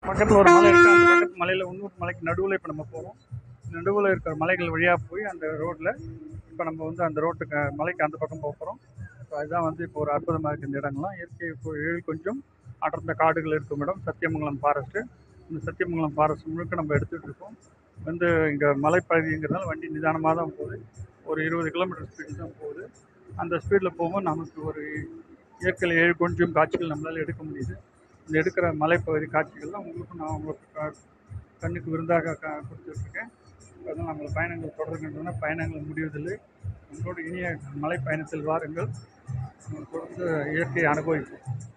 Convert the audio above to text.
பக்கத்தில் ஒரு மலை இருக்குது அந்த பக்கத்து மலையில் இன்னொரு மலைக்கு நடுவில் இப்போ நம்ம போகிறோம் நடுவில் இருக்கிற மலைகள் வழியாக போய் அந்த ரோட்டில் இப்போ நம்ம வந்து அந்த ரோட்டுக்கு மலைக்கு அந்த பக்கம் போக போகிறோம் ஸோ அதுதான் வந்து இப்போ ஒரு அற்புதமாக இருக்குது இந்த இடங்கள்லாம் இயற்கை இப்போ ஏழு கொஞ்சம் அடர்ந்த காடுகள் இருக்கும் இடம் சத்தியமங்கலம் ஃபாரஸ்ட்டு இந்த சத்தியமங்கலம் ஃபாரஸ்ட் முழுக்க நம்ம எடுத்துகிட்டு இருக்கோம் வந்து இங்கே மலைப்பகுதிங்கிறதுனால வண்டி நிதானமாக தான் போகுது ஒரு இருபது கிலோமீட்டர் ஸ்பீடில் தான் போகுது அந்த ஸ்பீடில் போகும்போது நமக்கு ஒரு இயற்கையில் ஏழு கொஞ்சம் காட்சிகள் நம்மளால் எடுக்க முடியுது இந்த எடுக்கிற மலைப்பகுதி காட்சிகள்லாம் உங்களுக்கும் நான் உங்களுக்கு கா- கண்ணுக்கு விருந்தாக க கொடுத்துட்ருக்கேன் அதனால் நம்மளை பயணங்கள் தொடர்கின்றன பயணங்கள் முடிவதில்லை உங்களோட இனிய மலை பயணத்தில் வாருங்கள் தொடர்ந்து இயற்கையை அனுபவிப்போம்